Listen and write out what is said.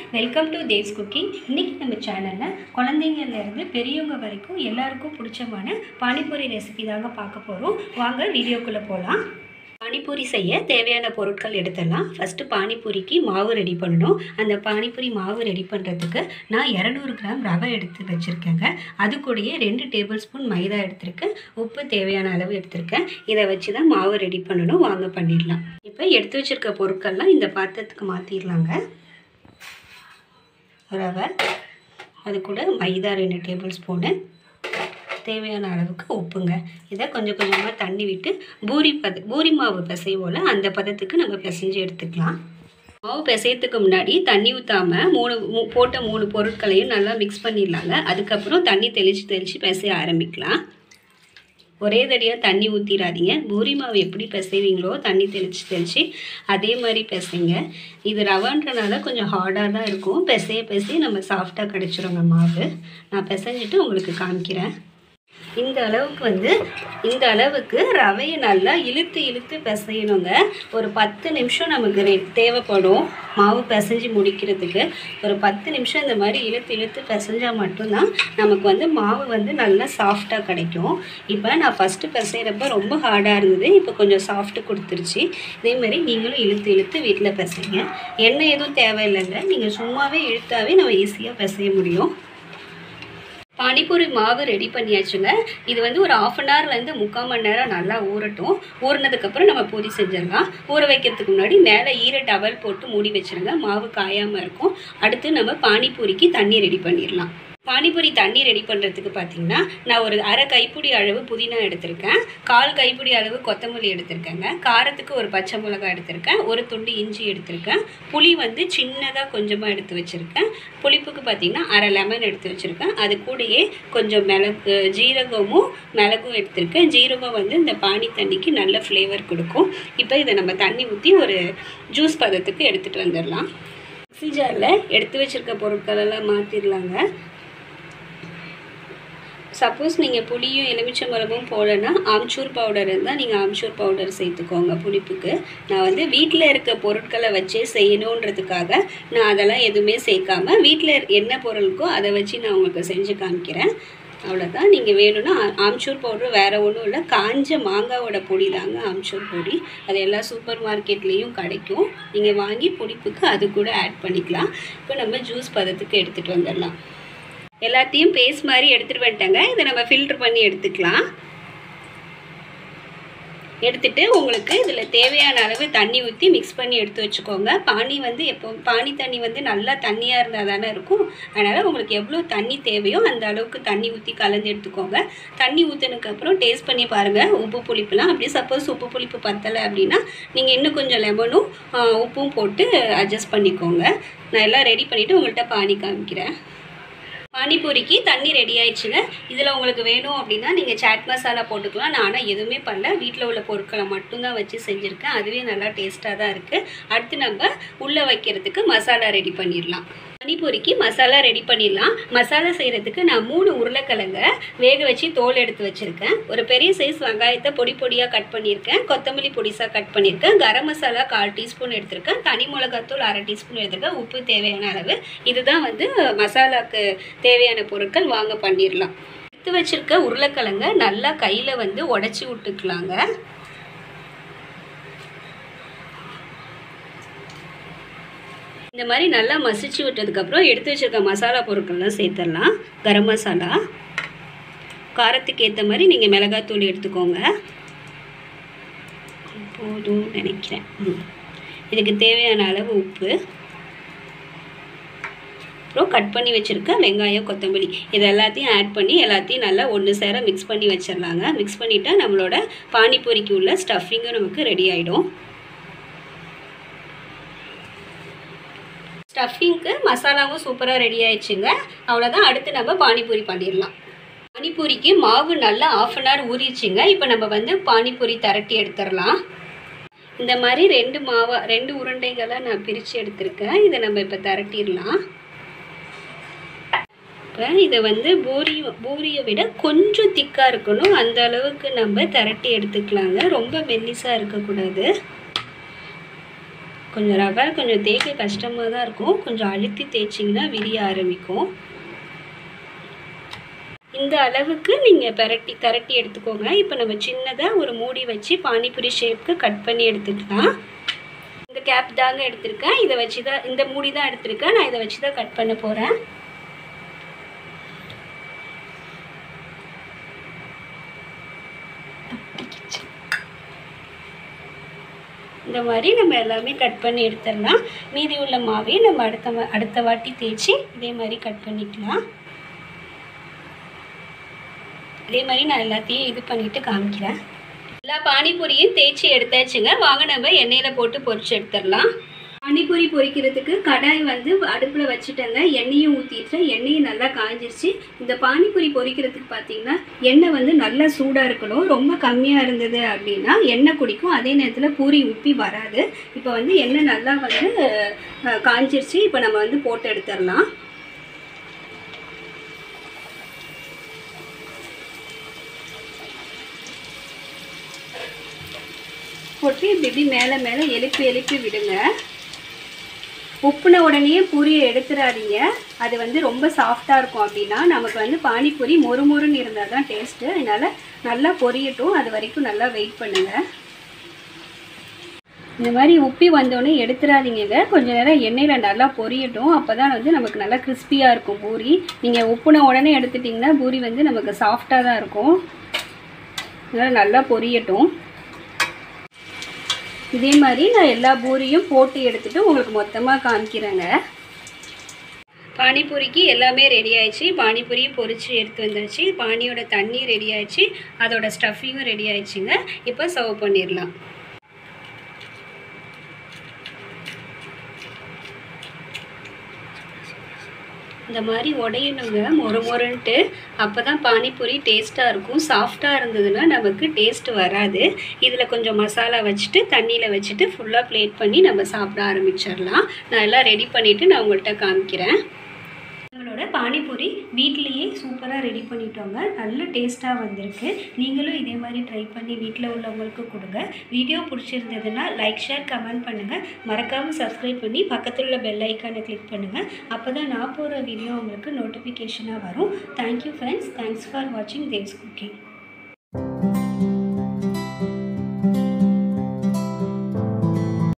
welcome to Dev's cooking இன்றைக்கி நம்ம சேனலில் குழந்தைங்கள்லேருந்து பெரியவங்க வரைக்கும் எல்லாருக்கும் பிடிச்சமான பானிபூரி ரெசிபி தாங்க பார்க்க போகிறோம் வாங்க வீடியோக்குள்ளே போகலாம் பானிபூரி செய்ய தேவையான பொருட்கள் எடுத்துடலாம் ஃபஸ்ட்டு பானிபூரிக்கு மாவு ரெடி பண்ணணும் அந்த பானிபூரி மாவு ரெடி பண்ணுறதுக்கு நான் இரநூறு கிராம் ரவை எடுத்து வச்சுருக்கேங்க அது கூடயே ரெண்டு டேபிள் ஸ்பூன் மைதா எடுத்திருக்கேன் உப்பு தேவையான அளவு எடுத்திருக்கேன் இதை வச்சு தான் மாவு ரெடி பண்ணணும் வாங்க பண்ணிடலாம் இப்போ எடுத்து வச்சுருக்க பொருட்கள்லாம் இந்த பாத்திரத்துக்கு மாற்றிடலாங்க ரவை அது கூட மைதா ரெண்டு டேபிள் ஸ்பூனு தேவையான அளவுக்கு உப்புங்க இதை கொஞ்சம் கொஞ்சமாக தண்ணி விட்டு பூரி பத பூரி மாவு பிசைவோல அந்த பதத்துக்கு நம்ம பிசைஞ்சு எடுத்துக்கலாம் மாவு பிசையத்துக்கு முன்னாடி தண்ணி ஊற்றாமல் மூணு மூ போட்ட மூணு பொருட்களையும் நல்லா மிக்ஸ் பண்ணிடலாங்க அதுக்கப்புறம் தண்ணி தெளித்து தெளித்து பிசைய ஆரம்பிக்கலாம் ஒரே தடியாக தண்ணி ஊற்றிடாதீங்க பூரி மாவு எப்படி பிசைவீங்களோ தண்ணி தெளித்து தெளித்து அதே மாதிரி பிசைங்க இது ரவான்றனால கொஞ்சம் ஹார்டாக தான் இருக்கும் பிசைய பிசைய நம்ம சாஃப்டாக கிடச்சிருங்க மாவு நான் பிசைஞ்சிட்டு உங்களுக்கு காமிக்கிறேன் இந்த அளவுக்கு வந்து இந்த அளவுக்கு ரவையை நல்லா இழுத்து இழுத்து பிசையணுங்க ஒரு பத்து நிமிஷம் நமக்கு ரெ தேவைப்படும் மாவு பிசைஞ்சு முடிக்கிறதுக்கு ஒரு பத்து நிமிஷம் இந்த மாதிரி இழுத்து இழுத்து பிசைஞ்சால் மட்டும்தான் நமக்கு வந்து மாவு வந்து நல்லா சாஃப்டாக கிடைக்கும் இப்போ நான் ஃபஸ்ட்டு பிசைகிறப்ப ரொம்ப ஹார்டாக இருந்தது இப்போ கொஞ்சம் சாஃப்ட்டு கொடுத்துருச்சு இதே மாதிரி நீங்களும் இழுத்து இழுத்து வீட்டில் பிசைங்க எண்ணெய் எதுவும் தேவையில்லைங்க நீங்கள் சும்மாவே இழுத்தாவே நம்ம ஈஸியாக பிசைய முடியும் பானிபூரி மாவு ரெடி பண்ணியாச்சுங்க இது வந்து ஒரு ஆஃப் அன் ஹவர்லேருந்து முக்கால் மணி நேரம் நல்லா ஊறட்டும் ஊறினதுக்கப்புறம் நம்ம பூரி செஞ்சிடலாம் ஊற வைக்கிறதுக்கு முன்னாடி மேலே ஈர டவல் போட்டு மூடி வச்சுருங்க மாவு காயாமல் இருக்கும் அடுத்து நம்ம பானிபூரிக்கு தண்ணி ரெடி பண்ணிடலாம் பானிபூரி தண்ணி ரெடி பண்ணுறதுக்கு பார்த்தீங்கன்னா நான் ஒரு அரை கைப்பிடி அளவு புதினா எடுத்திருக்கேன் கால் கைப்பிடி அளவு கொத்தமல்லி எடுத்திருக்கேங்க காரத்துக்கு ஒரு பச்சை மிளகாய் எடுத்திருக்கேன் ஒரு துண்டு இஞ்சி எடுத்திருக்கேன் புளி வந்து சின்னதாக கொஞ்சமாக எடுத்து வச்சுருக்கேன் புளிப்புக்கு பார்த்தீங்கன்னா அரை லெமன் எடுத்து வச்சுருக்கேன் அது கூடயே கொஞ்சம் மிளகு ஜீரகமும் மிளகும் எடுத்திருக்கேன் ஜீரகம் வந்து இந்த பானி தண்ணிக்கு நல்ல ஃப்ளேவர் கொடுக்கும் இப்போ இதை நம்ம தண்ணி ஊற்றி ஒரு ஜூஸ் பதத்துக்கு எடுத்துகிட்டு வந்துடலாம் மிக்ஸி ஜாரில் எடுத்து வச்சுருக்க பொருட்களெல்லாம் மாற்றிடலாங்க சப்போஸ் நீங்கள் புளியும் எலுமிச்சம்பழமும் போடலைன்னா ஆம்ச்சூர் பவுடர் இருந்தால் நீங்கள் ஆம்ச்சூர் பவுடர் சேர்த்துக்கோங்க புளிப்புக்கு நான் வந்து வீட்டில் இருக்க பொருட்களை வச்சே செய்யணுன்றதுக்காக நான் அதெல்லாம் எதுவுமே சேர்க்காம வீட்டில் என்ன பொருளுக்கோ அதை வச்சு நான் உங்களுக்கு செஞ்சு காமிக்கிறேன் அவ்வளோதான் நீங்கள் வேணும்னா ஆம்ச்சூர் பவுடர் வேறு ஒன்றும் இல்லை காஞ்ச மாங்காவோட பொடி தாங்க ஆம்ச்சூர் பொடி அது எல்லா சூப்பர் மார்க்கெட்லேயும் கிடைக்கும் நீங்கள் வாங்கி புளிப்புக்கு அது கூட ஆட் பண்ணிக்கலாம் இப்போ நம்ம ஜூஸ் பதத்துக்கு எடுத்துகிட்டு வந்துடலாம் எல்லாத்தையும் பேஸ்ட் மாதிரி எடுத்துகிட்டு வந்துட்டேங்க இதை நம்ம ஃபில்ட்ரு பண்ணி எடுத்துக்கலாம் எடுத்துட்டு உங்களுக்கு இதில் தேவையான அளவு தண்ணி ஊற்றி மிக்ஸ் பண்ணி எடுத்து வச்சுக்கோங்க பானி வந்து எப்போ பானி தண்ணி வந்து நல்லா தண்ணியாக இருந்தால் தானே இருக்கும் அதனால் உங்களுக்கு எவ்வளோ தண்ணி தேவையோ அந்த அளவுக்கு தண்ணி ஊற்றி கலந்து எடுத்துக்கோங்க தண்ணி ஊற்றினதுக்கப்புறம் டேஸ்ட் பண்ணி பாருங்கள் உப்பு புளிப்புலாம் அப்படியே சப்போஸ் உப்பு புளிப்பு பத்தலை அப்படின்னா நீங்கள் இன்னும் கொஞ்சம் லெமனும் உப்பும் போட்டு அட்ஜஸ்ட் பண்ணிக்கோங்க நான் எல்லாம் ரெடி பண்ணிவிட்டு உங்கள்கிட்ட பானி காமிக்கிறேன் பானிபூரிக்கு தண்ணி ரெடி ஆயிடுச்சுங்க இதில் உங்களுக்கு வேணும் அப்படின்னா நீங்கள் சாட் மசாலா போட்டுக்கலாம் நான் ஆனால் எதுவுமே பண்ணல வீட்டில் உள்ள பொருட்களை மட்டும்தான் வச்சு செஞ்சுருக்கேன் அதுவே நல்லா டேஸ்ட்டாக தான் இருக்குது அடுத்து நம்ம உள்ளே வைக்கிறதுக்கு மசாலா ரெடி பண்ணிடலாம் பானிபூரிக்கு மசாலா ரெடி பண்ணிடலாம் மசாலா செய்கிறதுக்கு நான் மூணு உருளைக்கிழங்க வேக வச்சு தோல் எடுத்து வச்சுருக்கேன் ஒரு பெரிய சைஸ் வெங்காயத்தை பொடி பொடியாக கட் பண்ணியிருக்கேன் கொத்தமல்லி பொடிசாக கட் பண்ணியிருக்கேன் கரம் மசாலா கால் டீஸ்பூன் எடுத்திருக்கேன் தனி மிளகாத்தூள் அரை டீஸ்பூன் எடுத்திருக்கேன் உப்பு தேவையான அளவு இதுதான் வந்து மசாலாக்கு தேவையான பொருட்கள் வாங்க பண்ணிடலாம் எடுத்து வச்சுருக்க உருளைக்கிழங்க நல்லா கையில் வந்து உடச்சி விட்டுக்கலாங்க இந்த மாதிரி நல்லா மசிச்சு விட்டதுக்கப்புறம் எடுத்து வச்சுருக்க மசாலா பொருட்கள்லாம் சேர்த்துடலாம் கரம் மசாலா காரத்துக்கு ஏற்ற மாதிரி நீங்கள் மிளகாத்தூள் எடுத்துக்கோங்க போதும் நினைக்கிறேன் இதுக்கு தேவையான அளவு உப்பு அப்புறம் கட் பண்ணி வச்சுருக்க வெங்காயம் கொத்தமல்லி இது எல்லாத்தையும் ஆட் பண்ணி எல்லாத்தையும் நல்லா ஒன்று சேர மிக்ஸ் பண்ணி வச்சிடலாங்க மிக்ஸ் பண்ணிவிட்டா நம்மளோட பானிபூரிக்கு உள்ள ஸ்டஃபிங்கும் நமக்கு ரெடி ஆகிடும் ஸ்டஃபிங்க்கு மசாலாவும் சூப்பராக ரெடி ஆயிடுச்சுங்க அவ்வளோதான் அடுத்து நம்ம பானிபூரி பண்ணிடலாம் பானிபூரிக்கு மாவு நல்லா ஆஃப் அன் ஹவர் ஊறிடுச்சுங்க இப்போ நம்ம வந்து பானிபூரி திரட்டி எடுத்துடலாம் இந்த மாதிரி ரெண்டு மாவா ரெண்டு உருண்டைகளை நான் பிரித்து எடுத்திருக்கேன் இதை நம்ம இப்போ திரட்டிடலாம் இப்போ இதை வந்து பூரி பூரியை விட கொஞ்சம் திக்காக இருக்கணும் அந்த அளவுக்கு நம்ம திரட்டி எடுத்துக்கலாங்க ரொம்ப மெல்லிஸாக இருக்கக்கூடாது கொஞ்சம் ரவை கொஞ்சம் தேய்க்க கஷ்டமாக தான் இருக்கும் கொஞ்சம் அழுத்தி தேய்ச்சிங்கன்னா விரிய ஆரம்பிக்கும் இந்த அளவுக்கு நீங்கள் பெரட்டி திரட்டி எடுத்துக்கோங்க இப்போ நம்ம சின்னதாக ஒரு மூடி வச்சு பானிபூரி ஷேப்க்கு கட் பண்ணி எடுத்துக்கலாம் இந்த கேப் தாங்க எடுத்திருக்கேன் இதை வச்சு தான் இந்த மூடி தான் எடுத்திருக்கேன் நான் இதை வச்சு தான் கட் பண்ண போகிறேன் இந்த மாதிரி நம்ம எல்லாமே கட் பண்ணி எடுத்துடலாம் மீதி உள்ள மாவே நம்ம அடுத்த வா- அடுத்த வாட்டி தேய்ச்சி இதே மாதிரி கட் பண்ணிக்கலாம் இதே மாதிரி நான் எல்லாத்தையும் இது பண்ணிட்டு காமிக்கிறேன் எல்லா பானிபூரியும் தேய்ச்சி எடுத்தாச்சுங்க வாங்க நம்ம எண்ணெயில் போட்டு பொரிச்சு எடுத்துடலாம் பானிபூரி பொரிக்கிறதுக்கு கடாய் வந்து அடுப்பில் வச்சுட்டேங்க எண்ணெயும் ஊற்றிட்டேன் எண்ணெயும் நல்லா காஞ்சிருச்சு இந்த பானிபூரி பொரிக்கிறதுக்கு பார்த்தீங்கன்னா எண்ணெய் வந்து நல்லா சூடாக இருக்கணும் ரொம்ப கம்மியாக இருந்தது அப்படின்னா எண்ணெய் குடிக்கும் அதே நேரத்தில் பூரி உப்பி வராது இப்போ வந்து எண்ணெய் நல்லா வந்து அஹ், காஞ்சிருச்சு இப்போ நம்ம வந்து போட்டு எடுத்துடலாம் போட்டு இப்படி இப்படி மேலே மேலே எழுப்பி எழுப்பி விடுங்க உப்புன உடனே பூரியை எடுத்துடாதீங்க அது வந்து ரொம்ப சாஃப்டாக இருக்கும் அப்படின்னா நமக்கு வந்து பானிபூரி மொறு மொறுன்னு இருந்தால் தான் டேஸ்ட்டு அதனால் நல்லா பொரியட்டும் அது வரைக்கும் நல்லா வெயிட் பண்ணுங்கள் இந்த மாதிரி உப்பி வந்தோடனே எடுத்துடாதீங்க கொஞ்ச நேரம் எண்ணெயில் நல்லா பொரியட்டும் அப்போ தான் வந்து நமக்கு நல்லா கிறிஸ்பியாக இருக்கும் பூரி நீங்கள் உப்புன உடனே எடுத்துட்டிங்கன்னா பூரி வந்து நமக்கு சாஃப்டாக தான் இருக்கும் அதனால் நல்லா பொரியட்டும் இதே மாதிரி நான் எல்லா பூரியும் போட்டு எடுத்துட்டு உங்களுக்கு மொத்தமாக காமிக்கிறேங்க பானிபூரிக்கு எல்லாமே ரெடி ஆயிடுச்சு பானிபூரியும் பொரிச்சு எடுத்து வந்தாச்சு பானியோட தண்ணி ரெடி ஆயிடுச்சு அதோட ஸ்டஃபிங்கும் ரெடி ஆயிடுச்சுங்க இப்போ சர்வ் பண்ணிடலாம் இந்த மாதிரி உடையணுங்க மொறு மொறுன்ட்டு அப்போ தான் பானிபூரி டேஸ்ட்டாக இருக்கும் சாஃப்டாக இருந்ததுன்னா நமக்கு டேஸ்ட் வராது இதில் கொஞ்சம் மசாலா வச்சுட்டு தண்ணியில் வச்சுட்டு ஃபுல்லாக ப்ளேட் பண்ணி நம்ம சாப்பிட ஆரம்பிச்சிடலாம் நான் எல்லாம் ரெடி பண்ணிவிட்டு நான் உங்கள்கிட்ட காமிக்கிறேன் நம்மளோட பானிபூரி வீட்லேயே சூப்பராக ரெடி பண்ணிட்டோங்க நல்ல டேஸ்ட்டாக வந்திருக்கு நீங்களும் இதே மாதிரி ட்ரை பண்ணி வீட்டில் உள்ளவங்களுக்கு கொடுங்க வீடியோ பிடிச்சிருந்ததுன்னா லைக் ஷேர் கமெண்ட் பண்ணுங்கள் மறக்காமல் சப்ஸ்கிரைப் பண்ணி பக்கத்தில் உள்ள பெல் ஐக்கானை கிளிக் பண்ணுங்கள் அப்போ தான் நான் போகிற வீடியோ உங்களுக்கு நோட்டிஃபிகேஷனாக வரும் தேங்க்யூ ஃப்ரெண்ட்ஸ் தேங்க்ஸ் ஃபார் வாட்சிங் தேவ்ஸ் குக்கிங்